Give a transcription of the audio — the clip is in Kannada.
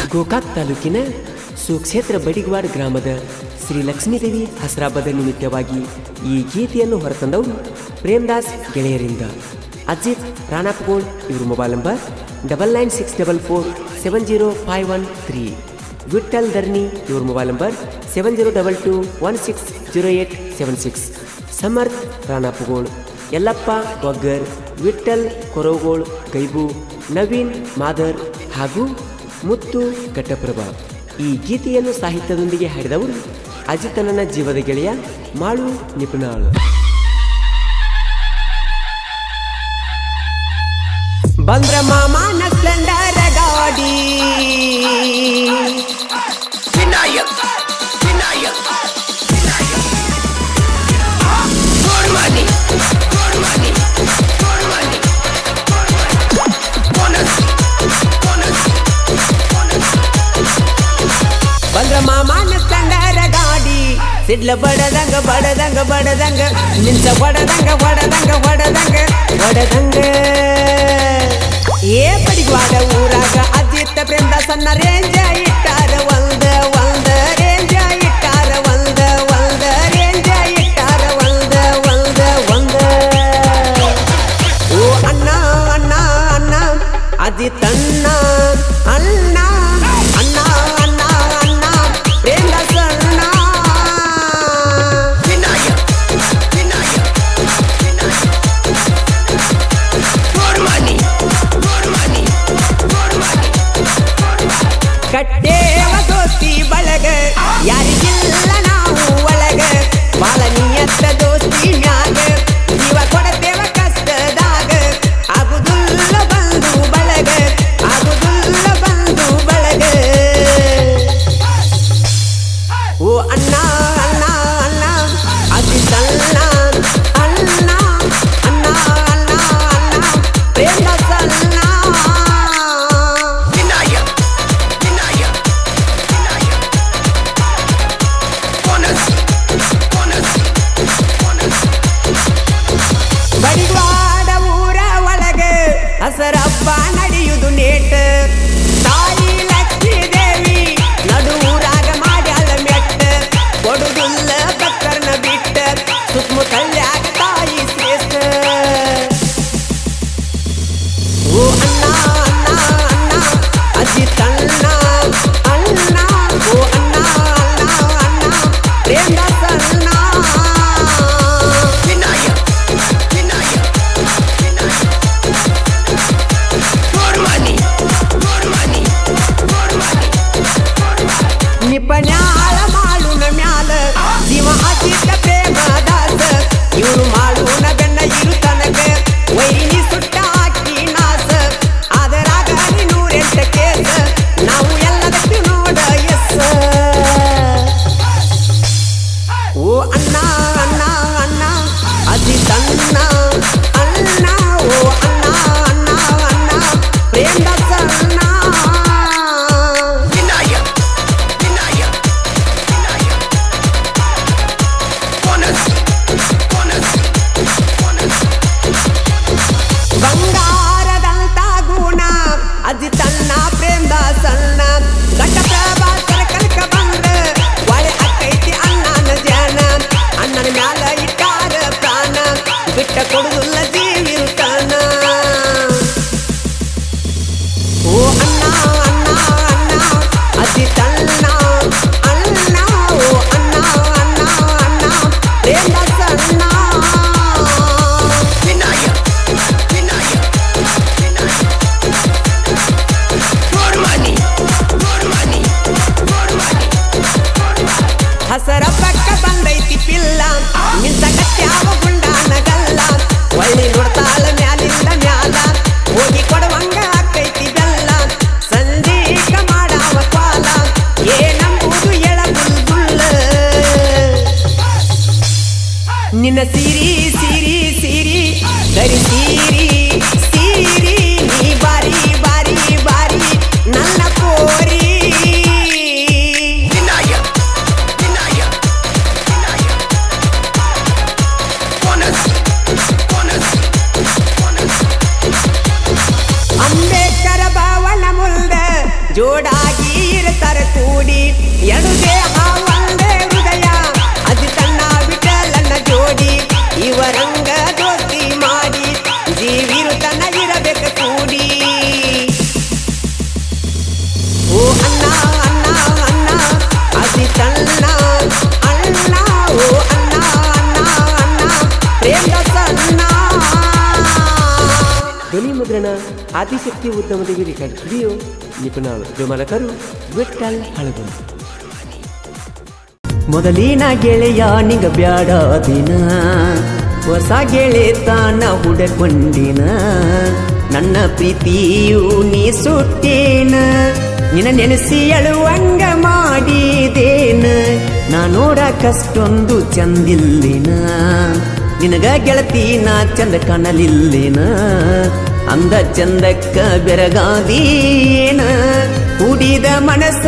ಗೋಕಾಕ್ ತಾಲೂಕಿನ ಸುಕ್ಷೇತ್ರ ಬಡಿಗವಾಡ್ ಗ್ರಾಮದ ಶ್ರೀ ಲಕ್ಷ್ಮೀದೇವಿ ಹಸರಾಬದ ನಿಮಿತ್ತವಾಗಿ ಈ ಗೀತೆಯನ್ನು ಹೊರತಂದವರು ಪ್ರೇಮ್ದಾಸ್ ಗೆಳೆಯರಿಂದ ಅಜಿತ್ ರಾಣಾಪ್ಗೋಳ್ ಇವ್ರ mobile number double nine six double four seven zero five one three Vithal Dharni ಇವ್ರ mobile number seven zero double two one six zero eight seven six Samarth Ranapugol Yallappa Oggar Vithal Korogol Gaibu Naveen Madar ಹಾಗೂ ಮುತ್ತು ಘಟ್ಟಪ್ರಭಾ ಈ ಗೀತೆಯನ್ನು ಸಾಹಿತ್ಯದೊಂದಿಗೆ ಹಾಡಿದವರು ಅಜಿತನನ ಜೀವದ ಗೆಳೆಯ ಮಾಳು ನಿಪುಣಾಳ್ ಬಂದ್ರ ಮಾಮಾನ ಸ್ಪ್ಲೆಂಡರ್ ಗಾಡಿ Vinayak Vinayak Good money, good money, good money, good money. Bonus, bonus, bonus. ಬಂದ್ರ ಮಾಮಾನ ಸ್ಪ್ಲೆಂಡರ್ ಗಾಡಿ ಸಿಡ್ಲ ಬಡದಂಗ ಬಡದಂಗ ಬಡದಂಗ ನಿಂತ ಬಡದಂಗ ಬಡದಂಗ ಬಡದಂಗ ಬಡದಂಗ ಏ ಬಡಿಗ್ವಾಡ ಊರಾಗ ಅಜಿತ್ತ ಪ್ರೇಮದ ಸಣ್ಣ ರೇಂಜ ಇಟ್ಟಾರ ಒಂದ ಒಂದ ರೇಂಜ ಇಟ್ಟಾರ ಒಂದ ಒಂದ ರೇಂಜ ಇಟ್ಟಾರ ಒಂದ ಒಂದ ಒಂದ ಓ ಅಣ್ಣ ಅಣ್ಣ ಅಣ್ಣ ಅಜಿತಣ್ಣ ಅಣ್ಣ ಅಣ್ಣ ಅಣ್ಣ ಅಣ್ಣ ಪ್ರೇಮದ ಸಣ್ಣ Vinayak Vinayak Vinayak Good money, good money, good money, good money. ಕಟ್ಟೇವ ದೋಸ್ತಿ ಬಳಗ ಯಾರಿಗಿಲ್ಲ ನಾವು ಒಳಗ ಬಾಳ ನಿಯತ್ತ ದೋಸ್ತಿ ಮ್ಯಾಗ ಜೀವ ಕೊಡತೇವ ಕಷ್ಟದಾಗ ಆಗುದುಲ್ಲ ಬಂದು ಬಳಗ ಆಗುದುಲ್ಲ ಬಂದು ಬಳಗ ಓ ಅಣ್ಣ ಅಣ್ಣ ಅಣ್ಣ ಅಜಿತಣ್ಣ ಅಣ್ಣ ಅಣ್ಣ ಅಣ್ಣ ಅಣ್ಣ ಪ್ರೇಮ ಸಣ್ಣ Vinayak Vinayak Vinayak Bonus, bonus, bonus. ಬಡಿವಾಡ ಊರ ಒಳಗ ಹಸರಪ್ಪ ನಡೆಯುವುದು ನೇಟ ತಾಯಿ ಲಕ್ಷ್ಮೀ ದೇವಿ ನಡು ಊರಾಗ ಮಾಡ್ಯಾಳ ಮೆಟ್ಟ ಕೊಡುದಿಲ್ಲ ಭಕ್ತರನ್ನ ಬಿಟ್ಟ ಸುತ್ತಮುತ್ತಲ್ಯಾಗ ತಾಯಿ ಶ್ರೇಷ್ಠ ಓ ಅಣ್ಣ ಅಣ್ಣ ಅಣ್ಣ ಅಜಿತಣ್ಣ ಅಣ್ಣ ಓ ಅಣ್ಣ ಅಣ್ಣ ಅಣ್ಣ ಪ್ರೇಮ ಸಣ್ಣ Vinayak Vinayak Vinayak Good money, good money, good money, good money. ನಿಪಣ್ಯಾಳ ಮಾಳುನ ಮ್ಯಾಲ ಜೀವ ಅಜಿತ ಪ್ರೇಮ ದಾಸ ಇವರು ಮಾಳುನ ಬೆನ್ನ ಇರು ತನಕ ವೈರಿನಿ ಸುಟ್ಟ ಹಾಕಿ ನಾಸ ಅದರಾಗ ನೂರೆಂಟ ಕೇಸ ನಾವು ಎಲ್ಲದಕ್ಕೂ ನೋಡ ಎಸ್ ಓ ಅಣ್ಣ ಅಣ್ಣ ಅಣ್ಣ ಅಜಿತಣ್ಣ ಅಣ್ಣ ಓ ಅಣ್ಣ ಅಣ್ಣ ಅಣ್ಣ ಪ್ರೇಮ ಸಣ್ಣ Vinayak Vinayak Vinayak Bonus, bonus, bonus. ಬಂಗಾರದಂತ ಗುಣ ಅಜ್ಜಿ ತನ್ನ ಪ್ರೇಮದ ಸಣ್ಣ ಗಟ್ಟ ಪ್ರಭಾಕರ ಕನಕ ಬಂದ ಒಳೆ ಅಕ್ಕೈತಿ ಅಣ್ಣನ ಜನ ಅಣ್ಣನ ಮ್ಯಾಲ ಇಟ್ಟಾರ ಪ್ರಾಣ ಬಿಟ್ಟ ಕೊಡುದಿಲ್ಲ ಜೀವಿರ್ತಾನ ಓ ಅಣ್ಣ ಅಣ್ಣ ಅಣ್ಣ ಅಜ್ಜಿ ತನ್ನ ಅಣ್ಣ ಓ ಅಣ್ಣ ಅಣ್ಣ ಅಣ್ಣ ಪ್ರೇಮದ ಸಣ್ಣ Vinayak Vinayak Vinayak Good money, good money, good money, good money. ಹಸರ ಪಕ್ಕ ಬಂದೈತಿ ಪಿಲ್ಲ ನಿಂತ ಕಟ್ಟ್ಯಾವ ಗುಂಡಾನಗಲ್ಲ ಒಳ್ಳಿ ನೋಡ್ತಾಳ ಮ್ಯಾಲಿಂದ ಮ್ಯಾಲ ಹೋಗಿ ಕೊಡುವಂಗ ಆಕೈತಿ ಬೆಲ್ಲ ಸಂದೀಕ ಮಾಡಾವ ಪಾಲ ಏನಂಬುದು ಎಳಬುಲ್ಬುಲ್ಲ ನಿನ್ನ ಸಿರಿ ಸಿರಿ ಸಿರಿ ಕರಿ ಸಿರಿ ಸಿರಿ ನೀ ಬಾರಿ ಬಾರಿ ಬಾರಿ ನನ್ನ ಕೋರಿ Vinayak Vinayak Vinayak Bonus, bonus, bonus. Ambedkar ಭವನ ಮುಂದ ಜೋಡಾಗಿ ಕೂಡಿ ಎರಡು ದೇಹ ಒಂದೇ ಹೃದಯ ಅಜಿ ತನ್ನ ವಿಠಲನ ಜೋಡಿ ಇವರಂಗ ದೋಸ್ತಿ ಮಾಡಿ ಜೀವಿರು ತನ್ನ ಇರಬೇಕು ಕೂಡಿ ಓ ಅಣ್ಣ ಅಣ್ಣ ಅಣ್ಣ ಅತಿ ತನ್ನ ಅಣ್ಣ ಓ ಅಣ್ಣ ಅಣ್ಣ ಅಣ್ಣ ಪ್ರೇಮ ಸಣ್ಣ ಧ್ವನಿ ಮುದ್ರಣ ಆದಿಶಕ್ತಿ ಉದ್ಯಮದೇವಿ ರೆಕಾರ್ಡ್ ಸ್ಟುಡಿಯೋ ನಿಪುಣರು ಜೋಮಲಕರು ವಿಠಲ್ ಹಳಗುಂದ ಮೊದಲಿನ ಗೆಳೆಯ ನಿಂಗ ಬ್ಯಾಡ ದಿನ ಹೊಸ ಗೆಳೆತನ ಹುಡಕೊಂಡಿನ ನನ್ನ ಪ್ರೀತಿಯು ನೀ ಸುಟ್ಟೇನ ನಿನ್ನ ನೆನೆಸಿ ಅಳುವಂಗ ಮಾಡಿದೇನ ನಾ ನೋಡಕಷ್ಟೊಂದು ಚಂದಿಲ್ಲಿನ ನಿನಗ ಗೆಳತಿ ನಾ ಚಂದ ಕಾಣಲಿಲ್ಲಿನ ಅಂದ ಚಂದಕ್ಕ ಬೆರಗಾದೀನ ಕುಡಿದ ಮನಸ್ಸ